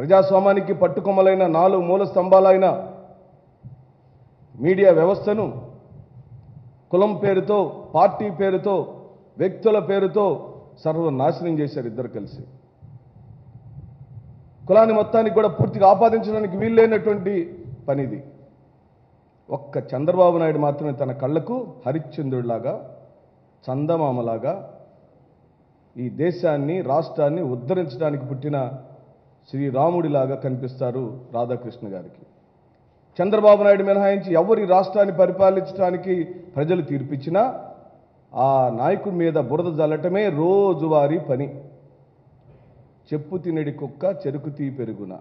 ప్రజాస్వామ్యానికి పట్టుకొమ్మలైన నాలుగు మూల స్తంభాలైన మీడియా వ్యవస్థను కులం పేరుతో పార్టీ పేరుతో వ్యక్తుల పేరుతో సర్వనాశనం చేశారు ఇద్దరు కలిసి కులాన్ని మొత్తానికి కూడా పూర్తిగా ఆపాదించడానికి వీల్లేనటువంటి పనిది ఒక్క చంద్రబాబు నాయుడు మాత్రమే తన కళ్ళకు హరిశ్చంద్రుడిలాగా చందమామలాగా ఈ దేశాన్ని రాష్ట్రాన్ని ఉద్ధరించడానికి పుట్టిన శ్రీరాముడిలాగా కనిపిస్తారు రాధాకృష్ణ గారికి చంద్రబాబు నాయుడు మినహాయించి ఎవరి రాష్ట్రాన్ని పరిపాలించడానికి ప్రజలు తీర్పిచ్చినా ఆ నాయకుడి మీద బురద జల్లటమే రోజువారీ పని చెప్పు తినడి కుక్క చెరుకు తీ పెరుగున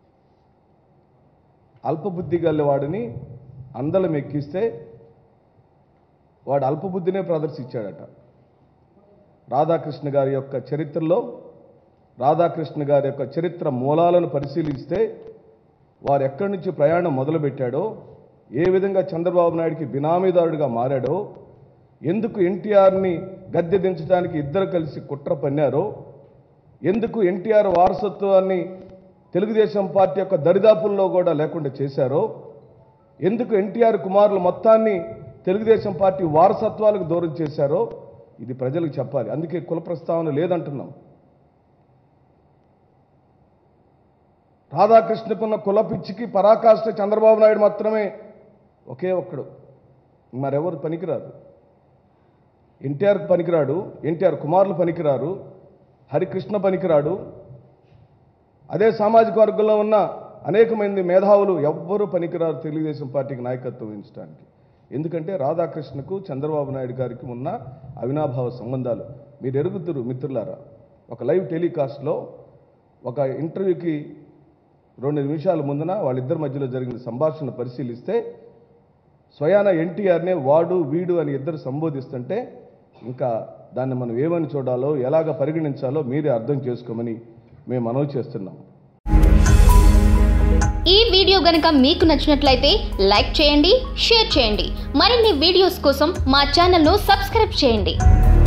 అల్పబుద్ధి గల్లవాడిని అందలం ఎక్కిస్తే వాడు అల్పబుద్ధినే ప్రదర్శించాడట రాధాకృష్ణ గారి యొక్క చరిత్రలో రాధాకృష్ణ గారి యొక్క చరిత్ర మూలాలను పరిశీలిస్తే వారు ఎక్కడి నుంచి ప్రయాణం మొదలుపెట్టాడో ఏ విధంగా చంద్రబాబు నాయుడికి బినామీదారుడిగా మారాడో ఎందుకు ఎన్టీఆర్ని గద్దె దించడానికి ఇద్దరు కలిసి కుట్ర పన్నారో ఎందుకు ఎన్టీఆర్ వారసత్వాన్ని తెలుగుదేశం పార్టీ యొక్క దరిదాపుల్లో కూడా లేకుండా చేశారో ఎందుకు ఎన్టీఆర్ కుమారులు మొత్తాన్ని తెలుగుదేశం పార్టీ వారసత్వాలకు దూరం చేశారో ఇది ప్రజలకు చెప్పాలి అందుకే కుల ప్రస్తావన లేదంటున్నాం రాధాకృష్ణకున్న కుల పిచ్చికి పరాకాష్ట చంద్రబాబు నాయుడు మాత్రమే ఒకే ఒక్కడు మరెవరు పనికిరారు ఎన్టీఆర్కి పనికిరాడు ఎన్టీఆర్ కుమారులు పనికిరారు హరికృష్ణ పనికిరాడు అదే సామాజిక వర్గంలో ఉన్న అనేక మంది మేధావులు ఎవ్వరూ పనికిరారు తెలుగుదేశం పార్టీకి నాయకత్వం వహించడానికి ఎందుకంటే రాధాకృష్ణకు చంద్రబాబు నాయుడు గారికి ఉన్న అవినాభావ సంబంధాలు మీరు ఎరుగుతురు మిత్రులారా ఒక లైవ్ టెలికాస్ట్లో ఒక ఇంటర్వ్యూకి రెండు నిమిషాల ముందున వాళ్ళిద్దరి మధ్యలో జరిగిన సంభాషణ పరిశీలిస్తే స్వయాన ఎన్టీఆర్నే వాడు వీడు అని ఇద్దరు సంబోధిస్తుంటే ఇంకా దాన్ని మనం ఏమని చూడాలో ఎలాగ పరిగణించాలో మీరే అర్థం చేసుకోమని మేము మనవి చేస్తున్నాం ఈ వీడియో గనుక మీకు నచ్చినట్లయితే లైక్ చేయండి షేర్ చేయండి మరిన్ని వీడియోస్ కోసం మా ఛానల్ను సబ్స్క్రైబ్ చేయండి